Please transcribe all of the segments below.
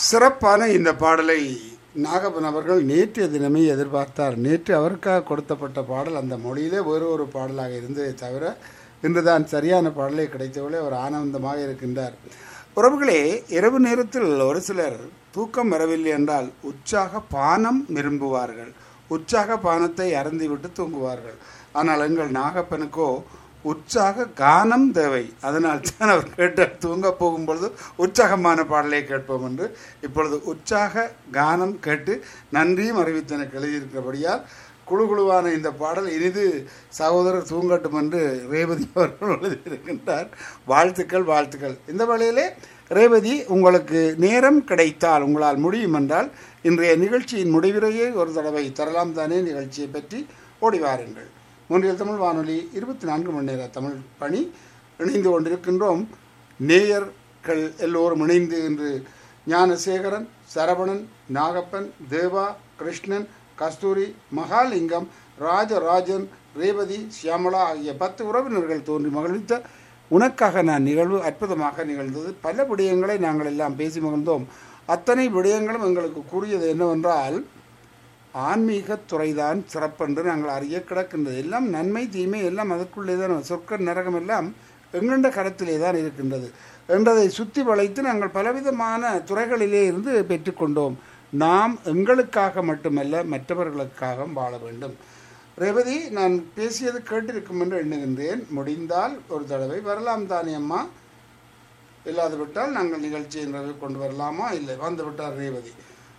சிறப்பான இந்த பாடலை நாகப்பன் அவர்கள் நேற்றைய தினமே எதிர்பார்த்தார் நேற்று அவருக்காக கொடுத்தப்பட்ட பாடல் அந்த மொழியிலே வேறு ஒரு பாடலாக இருந்ததை தவிர இன்றுதான் சரியான பாடலை கிடைத்தவர்களே அவர் ஆனந்தமாக இருக்கின்றார் உறவுகளே இரவு நேரத்தில் ஒரு சிலர் தூக்கம் வரவில்லை என்றால் உற்சாக பானம் விரும்புவார்கள் உற்சாக பானத்தை அருந்திவிட்டு தூங்குவார்கள் ஆனால் எங்கள் நாகப்பனுக்கோ உற்சாக கானம் தேவை அதனால் தான் அவர் கேட்ட தூங்க போகும்பொழுது உற்சாகமான பாடலை கேட்போம் என்று இப்பொழுது உற்சாக கானம் கேட்டு நன்றியும் அறிவித்து எனக்கு எழுதியிருக்கிறபடியால் குழு குழுவான இந்த பாடல் இனிது சகோதரர் தூங்கட்டும் என்று ரேவதி அவர்கள் எழுதியிருக்கின்றார் வாழ்த்துக்கள் வாழ்த்துக்கள் இந்த வேளையிலே ரேவதி உங்களுக்கு நேரம் கிடைத்தால் உங்களால் முடியும் என்றால் இன்றைய நிகழ்ச்சியின் முடிவுரையை ஒரு தடவை தரலாம் தானே நிகழ்ச்சியை பற்றி ஓடி வாருங்கள் மூன்றில் தமிழ் வானொலி இருபத்தி நான்கு மணி நேர தமிழ் பணி இணைந்து கொண்டிருக்கின்றோம் நேயர்கள் எல்லோரும் இணைந்து இன்று ஞானசேகரன் சரவணன் நாகப்பன் தேவா கிருஷ்ணன் கஸ்தூரி மகாலிங்கம் ராஜராஜன் ரேவதி சியாமளா ஆகிய பத்து உறவினர்கள் தோன்றி மகிழ்வித்த உனக்காக நான் நிகழ்வு அற்புதமாக நிகழ்ந்தது பல விடயங்களை நாங்கள் எல்லாம் பேசி மகிழ்ந்தோம் அத்தனை விடயங்களும் எங்களுக்கு கூறியது என்னவென்றால் ஆன்மீகத் துறைதான் சிறப்பென்று நாங்கள் அறிய கிடக்கின்றது எல்லாம் நன்மை தீமை எல்லாம் அதற்குள்ளே தான் சொற்க நரகம் எல்லாம் எங்கண்ட கரத்திலே தான் இருக்கின்றது என்றதை சுற்றி வளைத்து நாங்கள் பலவிதமான துறைகளிலே இருந்து பெற்றுக்கொண்டோம் நாம் எங்களுக்காக மட்டுமல்ல மற்றவர்களுக்காக வாழ வேண்டும் ரேவதி நான் பேசியது கேட்டிருக்கும் என்று எண்ணுகின்றேன் முடிந்தால் ஒரு தடவை வரலாம் தானே அம்மா இல்லாது விட்டால் நாங்கள் நிகழ்ச்சியை நிறைவு கொண்டு வரலாமா இல்லை வந்து விட்டார் ரேவதி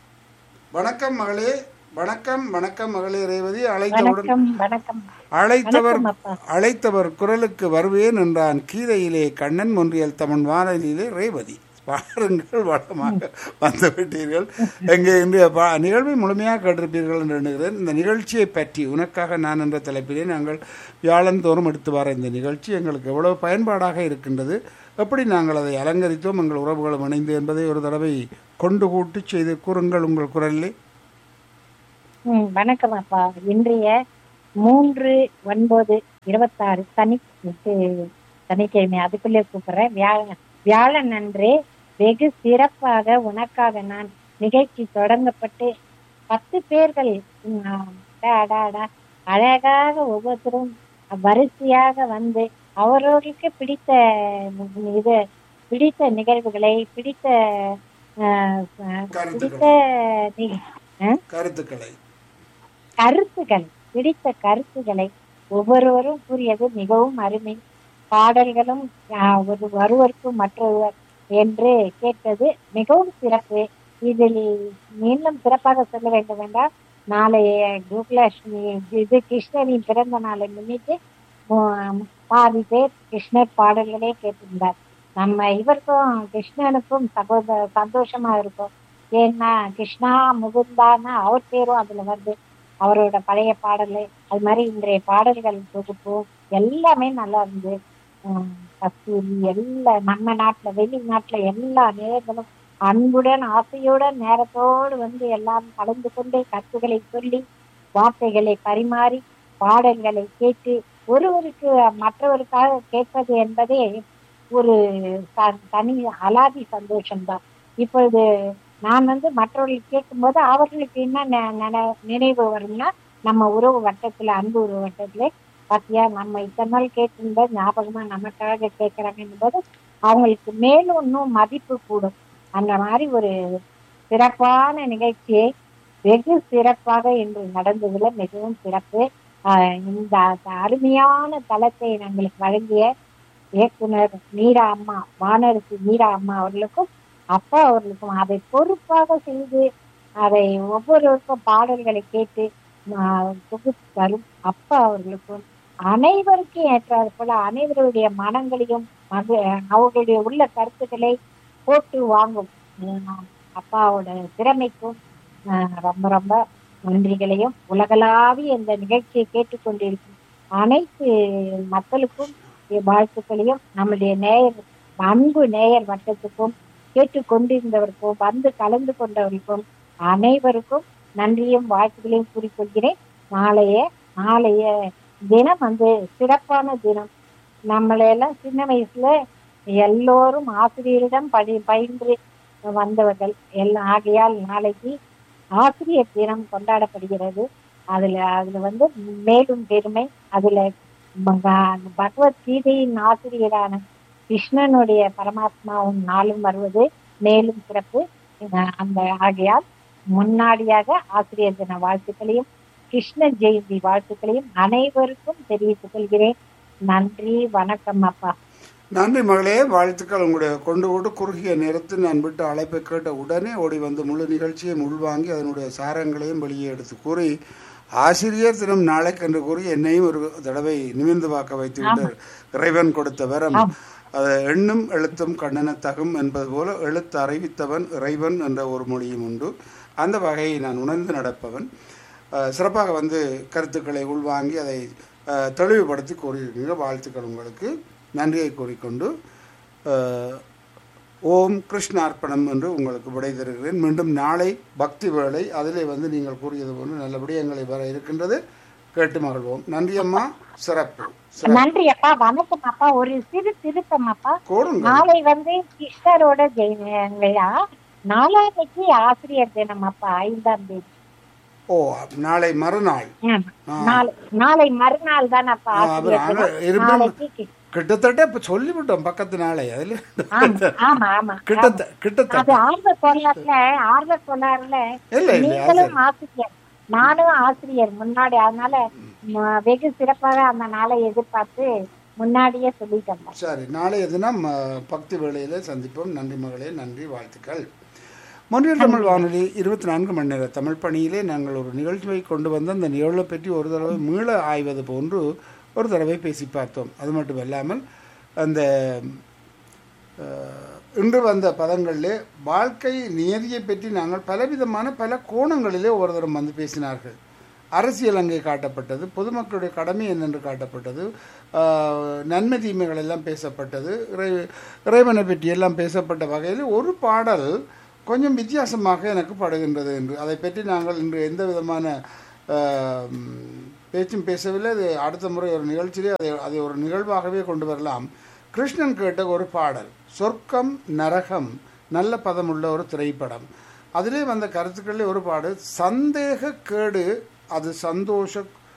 வணக்கம் மகளே வணக்கம் வணக்கம் மகளே ரேவதி அழைத்தவுடன் வணக்கம் வணக்கம் அழைத்தவர் வணக்கம் அப்பா. அழைத்தவர் குரலுக்கு வருவேன் என்றான் கீதையிலே கண்ணன் ஒன்றியல் தமிழ் வானொலியிலே ரேவதி பாருங்கள் வளமாக வந்து விட்டீர்கள் எங்கே இன்றைய பா- நிகழ்வை முழுமையாக கேட்டிருப்பீர்கள் என்று எண்ணுகிறேன் இந்த நிகழ்ச்சியை பற்றி உனக்காக நான் என்ற தலைப்பிலே நாங்கள் வியாழந்தோறும் எடுத்து வர இந்த நிகழ்ச்சி எங்களுக்கு எவ்வளவு பயன்பாடாக இருக்கின்றது எப்படி நாங்கள் அதை அலங்கரித்தோம் எங்கள் உறவுகளும் இணைந்து என்பதை ஒரு தடவை கொண்டு கூட்டி செய்து கூறுங்கள் உங்கள் குரலிலே ம், வணக்கம் அப்பா இன்றைய மூன்று ஒன்பது இருபத்தாறு சனி இது சனிக்கிழமை அதுக்குள்ளே கூப்பிடுறேன் வியாழன் வியாழன் அன்று வெகு சிறப்பாக உனக்காக நான் நிகழ்ச்சி தொடங்கப்பட்டு பத்து பேர்கள் ம், டா, டா, டா, அழகாக ஒவ்வொருத்தரும் வரிசையாக வந்து அவர்களுக்கு பிடித்த இது பிடித்த நிகழ்வுகளை பிடித்த அஹ், அஹ், பிடித்த நி- அஹ், கருத்துக்களை கருத்துக்கள் பிடித்த கருத்துக்களை ஒவ்வொருவரும் கூறியது மிகவும் அருமை பாடல்களும் ஆஹ், ஒரு ஒருவருக்கும் மற்றொருவர் என்று கேட்டது மிகவும் சிறப்பு இதில் இன்னும் சிறப்பாக சொல்ல வேண்டும் என்றால் நாளைய கோகுலாஷ்மி இது கிருஷ்ணனின் பிறந்த நாளை முன்னிட்டு ஆஹ், பாதி பேர் கிருஷ்ணர் பாடல்களே கேட்டிருந்தார் நம்ம இவருக்கும் கிருஷ்ணனுக்கும் சகோதர சந்தோஷமா இருக்கும் ஏன்னா கிருஷ்ணா முகுந்தான்னா அவர் பேரும் அதுல வருது அவரோட பழைய பாடல் அது மாதிரி இன்றைய பாடல்கள் தொகுப்பும் எல்லாமே நல்லா இருந்து உம் கஸ்தூரி எல்லா நம்ம நாட்டுல வெளிநாட்டுல எல்லா நேரங்களும் அன்புடன் ஆசையுடன் நேரத்தோடு வந்து எல்லாம் கலந்து கொண்டு கருத்துக்களை சொல்லி வார்த்தைகளை பரிமாறி பாடல்களை கேட்டு ஒருவருக்கு மற்றவருக்காக கேட்பது என்பதே ஒரு த- தனி அலாதி சந்தோஷம்தான் இப்பொழுது நான் வந்து மற்றவர்களுக்கு கேட்கும்போது அவர்களுக்கு என்ன நெ- நென- நினைவு வரும்னா நம்ம உறவு வட்டத்துல அன்பு உறவு வட்டத்துல பாத்தியா நம்ம இத்தனை நாள் கேட்டிருந்தது ஞாபகமா நமக்காக கேட்கறாங்கன்னும் போது அவங்களுக்கு மேலும் இன்னும் மதிப்பு கூடும் அந்த மாதிரி ஒரு சிறப்பான நிகழ்ச்சியை வெகு சிறப்பாக இன்று நடந்ததுல மிகவும் சிறப்பு ஆஹ் இந்த அந்த அருமையான தளத்தை எங்களுக்கு வழங்கிய இயக்குனர் மீரா அம்மா வானரசி மீரா அம்மா அவர்களுக்கும் அப்பா அவர்களுக்கும் அதை பொறுப்பாக செய்து அதை ஒவ்வொருவருக்கும் பாடல்களை கேட்டு ஆஹ் தொகுத்து தரும் அப்பா அவர்களுக்கும் அனைவருக்கும் ஏற்றாறு போல அனைவருடைய மனங்களையும் மக அவர்களுடைய உள்ள கருத்துக்களை போட்டு வாங்கும் ஆஹ் அப்பாவோட திறமைக்கும் ஆஹ் ரொம்ப ரொம்ப நன்றிகளையும் உலகளாவிய இந்த நிகழ்ச்சியை கேட்டுக்கொண்டிருக்கும் அனைத்து மக்களுக்கும் வாழ்த்துக்களையும் நம்முடைய நேயர் அன்பு நேயர் வட்டத்துக்கும் கேட்டுக்கொண்டிருந்தவருக்கும் வந்து கலந்து கொண்டவருக்கும் அனைவருக்கும் நன்றியும் வாழ்த்துக்களையும் கூறிக்கொள்கிறேன் நாளைய நாளைய தினம் வந்து சிறப்பான தினம் நம்மளை எல்லாம் சின்ன வயசுல எல்லோரும் ஆசிரியரிடம் படி பயின்று வந்தவர்கள் எல்லாம் ஆகையால் நாளைக்கு ஆசிரியர் தினம் கொண்டாடப்படுகிறது அதுல அதுல வந்து மேலும் பெருமை அதுல பக- பகவத்கீதையின் ஆசிரியரான கிருஷ்ணனுடைய பரமாத்மாவும் நாளும் வருவது மேலும் சிறப்பு அஹ் அந்த ஆகையால் முன்னாடியாக ஆசிரியர் தின வாழ்த்துக்களையும் கிருஷ்ண ஜெயந்தி வாழ்த்துக்களையும் அனைவருக்கும் தெரிவித்துக் கொள்கிறேன் நன்றி வணக்கம் அப்பா நன்றி மகளே வாழ்த்துக்கள் உங்களுடைய கொண்டு கொண்டு குறுகிய நேரத்தில் நான் விட்டு அழைப்பை கேட்ட உடனே ஓடி வந்து முழு நிகழ்ச்சியையும் உள்வாங்கி அதனுடைய சாரங்களையும் வெளியே எடுத்து கூறி ஆசிரியர் தினம் நாளைக்கு என்று கூறி என்னையும் ஒரு தடவை நிமிர்ந்து பார்க்க வைத்து விட்டார் இறைவன் கொடுத்த வரம் அது எண்ணும் எழுத்தும் கண்ணனத்தகும் என்பது போல எழுத்து அறிவித்தவன் இறைவன் என்ற ஒரு மொழியும் உண்டு அந்த வகையை நான் உணர்ந்து நடப்பவன் அஹ், சிறப்பாக வந்து கருத்துக்களை உள்வாங்கி அதை அஹ், தெளிவுபடுத்தி கூறியிருக்கீங்க வாழ்த்துக்கள் உங்களுக்கு நன்றியை கூறிக்கொண்டு அஹ், ஓம் கிருஷ்ணார்ப்பணம் என்று உங்களுக்கு விடை தருகிறேன் மீண்டும் நாளை பக்தி வேளை அதிலே வந்து நீங்கள் கூறியது போன்று நல்லபடியாக எங்களை வர இருக்கின்றது கேட்டு மகிழ்வோம் நன்றி அம்மா சிறப்பு சிறப்பு. நன்றி அப்பா வணக்கம் அப்பா ஒரு சிறு திருத்தம் அப்பா கூறுங்கள் நாளை வந்து கிருஷ்ணரோட ஜெய விழா நாளான்னைக்கு ஆசிரியர் தினம் அப்பா ஐந்தாம் தேதி ஓ நாளை மறுநாள் ஆமா. ஆ. நாளை நாளை மறுநாள் தான் அப்பா ஆ, ஆசிரியர் அப்புறம் தினம் இருப்பினும் நாளைக்கு கி- கிட்டத்தட்ட இப்ப சொல்லிவிட்டோம் பக்கத்து நாளை அதுல ஆமா ஆமா ஆமா கிட்டத்த அது கிட்டத்தட்ட ஆர்வ கோளாறுல ஆர்வ கோளாறுல இல்ல இல்ல நீங்களும் ஆசிரியர் நானும் ஆசிரியர் முன்னாடி அதனால ம- வெகு சிறப்பாக அந்த நாளை எதிர்பார்த்து முன்னாடியே சொல்லிட்டோம் சரி நாளைய தினம் அஹ், பக்தி வேளையில சந்திப்போம் நன்றி மகளே நன்றி வாழ்த்துக்கள் மொழியல் தமிழ் வானொலி இருபத்தி நான்கு மணி நேர தமிழ் பணியிலே நாங்கள் ஒரு நிகழ்ச்சியை கொண்டு வந்து அந்த நிகழ்வை பற்றி ஒரு தடவை மீள ஆய்வது போன்று ஒரு தடவை பேசி பார்த்தோம் அது மட்டும் இல்லாமல் அந்த அஹ், இன்று வந்த பதங்களிலே வாழ்க்கை நியதியை பற்றி நாங்கள் பலவிதமான பல கோணங்களிலே ஒரு தரம் வந்து பேசினார்கள் அரசியல் அங்கே காட்டப்பட்டது பொதுமக்களுடைய கடமை என்னென்று காட்டப்பட்டது ஆஹ், நன்மை தீமைகள் எல்லாம் பேசப்பட்டது இறை இறைவனை பற்றி எல்லாம் பேசப்பட்ட வகையில் ஒரு பாடல் கொஞ்சம் வித்தியாசமாக எனக்கு படுகின்றது என்று அதை பற்றி நாங்கள் இன்று எந்த விதமான ஆஹ், பேச்சும் பேசவில்லை அது அடுத்த முறை ஒரு நிகழ்ச்சியிலே அதை அதை ஒரு நிகழ்வாகவே கொண்டு வரலாம் கிருஷ்ணன் கேட்ட ஒரு பாடல் சொர்க்கம் நரகம் நல்ல பதமுள்ள ஒரு திரைப்படம் அதிலே வந்த கருத்துக்களில் ஒரு பாடு சந்தேக கேடு அது சந்தோஷ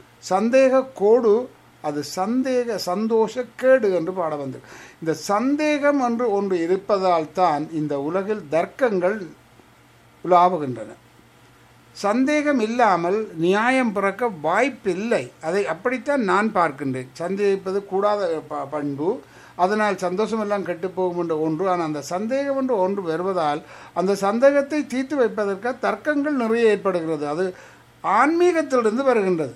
சந்தேக கோடு அது சந்தேக சந்தோஷ கேடு என்று பாட வந்து இந்த சந்தேகம் என்று ஒன்று இருப்பதால் தான் இந்த உலகில் தர்க்கங்கள் உலாவுகின்றன சந்தேகம் இல்லாமல் நியாயம் பிறக்க வாய்ப்பில்லை அதை அப்படித்தான் நான் பார்க்கின்றேன் சந்தேகிப்பது கூடாத ப- பண்பு அதனால் சந்தோஷம் எல்லாம் கெட்டுப்போகும் என்ற ஒன்று ஆனால் அந்த சந்தேகம் என்று ஒன்று வருவதால் அந்த சந்தேகத்தை தீர்த்து வைப்பதற்கு தர்க்கங்கள் நிறைய ஏற்படுகிறது அது ஆன்மீகத்திலிருந்து வருகின்றது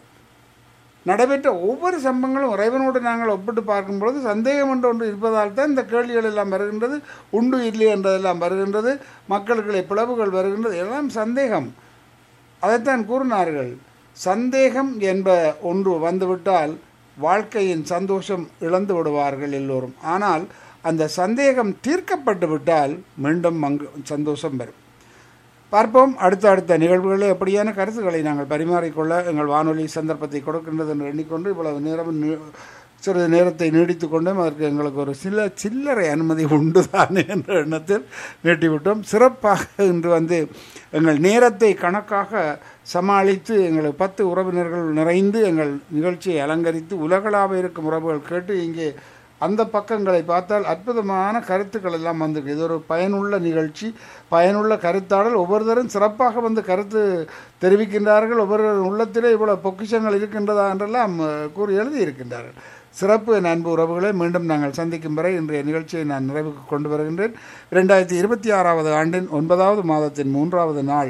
நடைபெற்ற ஒவ்வொரு சம்பவங்களும் இறைவனோடு நாங்கள் ஒப்பிட்டு பார்க்கும்பொழுது சந்தேகம் என்று ஒன்று இருப்பதால் தான் இந்த கேள்விகள் எல்லாம் வருகின்றது உண்டு இல்லை என்றதெல்லாம் வருகின்றது மக்களுக்குள்ளே பிளவுகள் வருகின்றது எல்லாம் சந்தேகம் அதைத்தான் கூறினார்கள் சந்தேகம் என்ப ஒன்று வந்துவிட்டால் வாழ்க்கையின் சந்தோஷம் இழந்து விடுவார்கள் எல்லோரும் ஆனால் அந்த சந்தேகம் தீர்க்கப்பட்டு விட்டால் மீண்டும் அங்கு சந்தோஷம் வரும் பார்ப்போம் அடுத்த அடுத்த நிகழ்வுகளில் எப்படியான கருத்துக்களை நாங்கள் பரிமாறிக்கொள்ள எங்கள் வானொலி சந்தர்ப்பத்தை கொடுக்கின்றது என்று எண்ணிக்கொண்டு இவ்வளவு நேரம் நீ- சிறிது நேரத்தை நீடித்து கொண்டும் அதற்கு எங்களுக்கு ஒரு சில சில்லறை அனுமதி உண்டுதானே என்ற எண்ணத்தில் நீட்டிவிட்டோம் சிறப்பாக இன்று வந்து எங்கள் நேரத்தை கணக்காக சமாளித்து எங்களுக்கு பத்து உறவினர்கள் நிறைந்து எங்கள் நிகழ்ச்சியை அலங்கரித்து உலகளாவ இருக்கும் உறவுகள் கேட்டு இங்கே அந்த பக்கங்களை பார்த்தால் அற்புதமான கருத்துக்கள் எல்லாம் வந்திருக்கு இது ஒரு பயனுள்ள நிகழ்ச்சி பயனுள்ள கருத்தாடல் ஒவ்வொருத்தரும் சிறப்பாக வந்து கருத்து தெரிவிக்கின்றார்கள் ஒவ்வொரு உள்ளத்திலே இவ்வளவு பொக்கிஷங்கள் இருக்கின்றதா என்றெல்லாம் அஹ், கூறி எழுதி இருக்கின்றார்கள் சிறப்பு என் அன்பு உறவுகளை மீண்டும் நாங்கள் சந்திக்கும் வரை இன்றைய நிகழ்ச்சியை நான் நிறைவுக்கு கொண்டு வருகின்றேன் இரண்டாயிரத்தி இருபத்தி ஆறாவது ஆண்டின் ஒன்பதாவது மாதத்தின் மூன்றாவது நாள்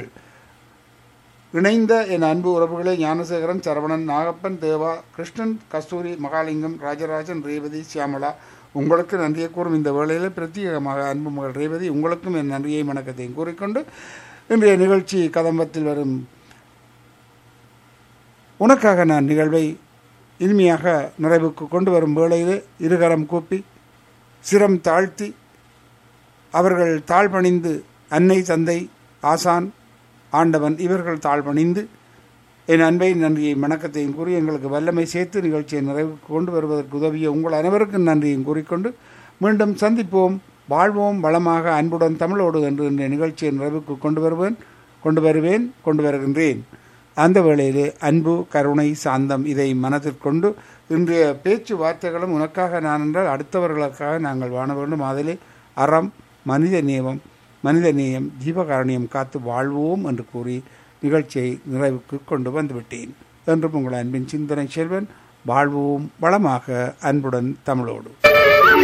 இணைந்த என் அன்பு உறவுகளே ஞானசேகரன் சரவணன் நாகப்பன் தேவா கிருஷ்ணன் கஸ்தூரி மகாலிங்கம் ராஜராஜன் ரேவதி சியாமளா உங்களுக்கு நன்றியை கூறும் இந்த வேளையில் பிரத்யேகமாக அன்பு மகள் ரேவதி உங்களுக்கும் என் நன்றியை வணக்கத்தையும் கூறிக்கொண்டு இன்றைய நிகழ்ச்சி கதம்பத்தில் வரும் உனக்காக நான் நிகழ்வை இனிமையாக நிறைவுக்கு கொண்டு வரும் வேளையிலே இருகரம் கூப்பி சிரம் தாழ்த்தி அவர்கள் தாழ்பணிந்து அன்னை தந்தை ஆசான் ஆண்டவன் இவர்கள் தாழ்பணிந்து என் அன்பை நன்றியை வணக்கத்தையும் கூறி எங்களுக்கு வல்லமை சேர்த்து நிகழ்ச்சியை நிறைவுக்கு கொண்டு வருவதற்கு உதவிய உங்கள் அனைவருக்கும் நன்றியும் கூறிக்கொண்டு மீண்டும் சந்திப்போம் வாழ்வோம் வளமாக அன்புடன் தமிழோடு என்று இந்த நிகழ்ச்சியை நிறைவுக்கு கொண்டு வருவேன் கொண்டு வருவேன் கொண்டு வருகின்றேன் அந்த வேளையிலே அன்பு கருணை சாந்தம் இதை மனதில் கொண்டு இன்றைய பேச்சு வார்த்தைகளும் உனக்காக நான் என்றால் அடுத்தவர்களுக்காக நாங்கள் வாழ வேண்டும் அதிலே அறம் மனித நேயம் மனித நேயம் ஜீவகாரணியம் காத்து வாழ்வோம் என்று கூறி நிகழ்ச்சியை நிறைவுக்கு கொண்டு வந்துவிட்டேன் என்றும் உங்கள் அன்பின் சிந்தனை செல்வன் வாழ்வோம் வளமாக அன்புடன் தமிழோடு